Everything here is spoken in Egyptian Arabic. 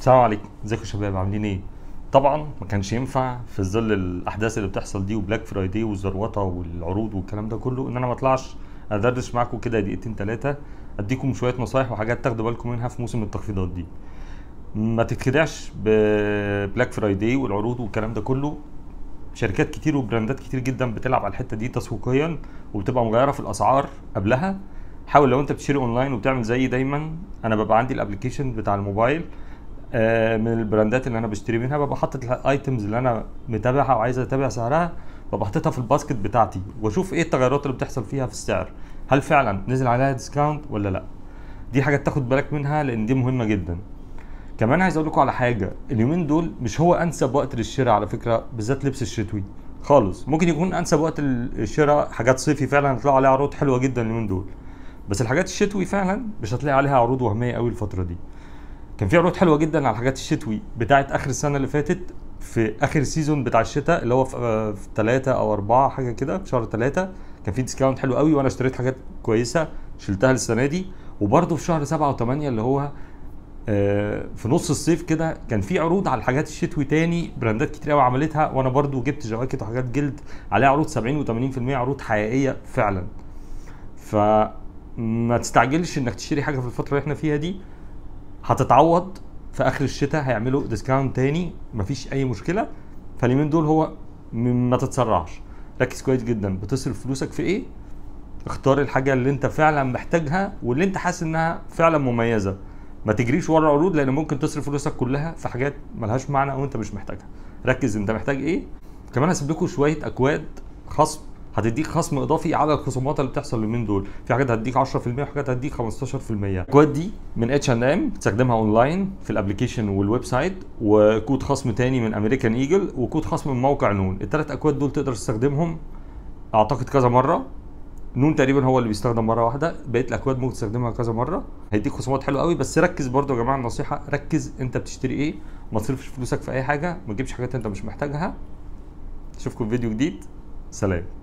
السلام عليكم ازيكم يا شباب عاملين ايه طبعا ما كانش ينفع في ظل الاحداث اللي بتحصل دي وبلاك فرايداي والزروطه والعروض والكلام ده كله ان انا ما اطلعش ادردش معاكم كده دقيقتين ثلاثه اديكم شويه نصايح وحاجات تاخدوا بالكم منها في موسم التخفيضات دي ما تتخدعش ببلاك فرايداي والعروض والكلام ده كله شركات كتير وبراندات كتير جدا بتلعب على الحته دي تسويقيا وبتبقى مغيره في الاسعار قبلها حاول لو انت بتشتري اونلاين وبتعمل زي دايما انا ببقى عندي الابلكيشن بتاع الموبايل آه، من البراندات اللي انا بشتري منها ببقى حاطط الايتمز اللي انا متابعها وعايز اتابع سعرها ببقى حاططها في الباسكت بتاعتي واشوف ايه التغيرات اللي بتحصل فيها في السعر هل فعلا نزل عليها ديسكاونت ولا لا دي حاجات تاخد بالك منها لان دي مهمه جدا كمان عايز اقول لكم على حاجه اليومين دول مش هو انسب وقت للشراء على فكره بالذات لبس الشتوي خالص ممكن يكون انسب وقت للشراء حاجات صيفي فعلا هتلاقوا عليها عروض حلوه جدا اليومين دول بس الحاجات الشتوي فعلا مش هتلاقي عليها عروض وهميه قوي الفتره دي كان في عروض حلوه جدا على الحاجات الشتوي بتاعت اخر السنه اللي فاتت في اخر سيزون بتاع الشتاء اللي هو في, في 3 او 4 حاجه كده في شهر 3 كان في ديسكاونت حلو قوي وانا اشتريت حاجات كويسه شلتها للسنه دي وبرده في شهر 7 و8 اللي هو آه، في نص الصيف كده كان في عروض على الحاجات الشتوي تاني براندات كتير قوي عملتها وانا برضو جبت جواكت وحاجات جلد عليها عروض 70 و80% عروض حقيقيه فعلا فما تستعجلش انك تشتري حاجه في الفتره اللي احنا فيها دي هتتعوض في اخر الشتاء هيعملوا ديسكاونت تاني مفيش اي مشكله فاليومين دول هو م- ما تتسرعش ركز كويس جدا بتصرف فلوسك في ايه اختار الحاجه اللي انت فعلا محتاجها واللي انت حاسس انها فعلا مميزه ما تجريش ورا العروض لان ممكن تصرف فلوسك كلها في حاجات ملهاش معنى او انت مش محتاجها ركز انت محتاج ايه كمان هسيب لكم شويه اكواد خصم هتديك خصم اضافي على الخصومات اللي بتحصل اليومين دول في حاجات هتديك 10% وحاجات هتديك 15% الاكواد دي من اتش ان ام تستخدمها اونلاين في الابلكيشن والويب سايت وكود خصم تاني من امريكان ايجل وكود خصم من موقع نون الثلاث اكواد دول تقدر تستخدمهم اعتقد كذا مره نون تقريبا هو اللي بيستخدم مره واحده بقيه الاكواد ممكن تستخدمها كذا مره هيديك خصومات حلوه قوي بس ركز برضو يا جماعه النصيحه ركز انت بتشتري ايه ما تصرفش فلوسك في اي حاجه ما تجيبش حاجات انت مش محتاجها اشوفكم في فيديو جديد سلام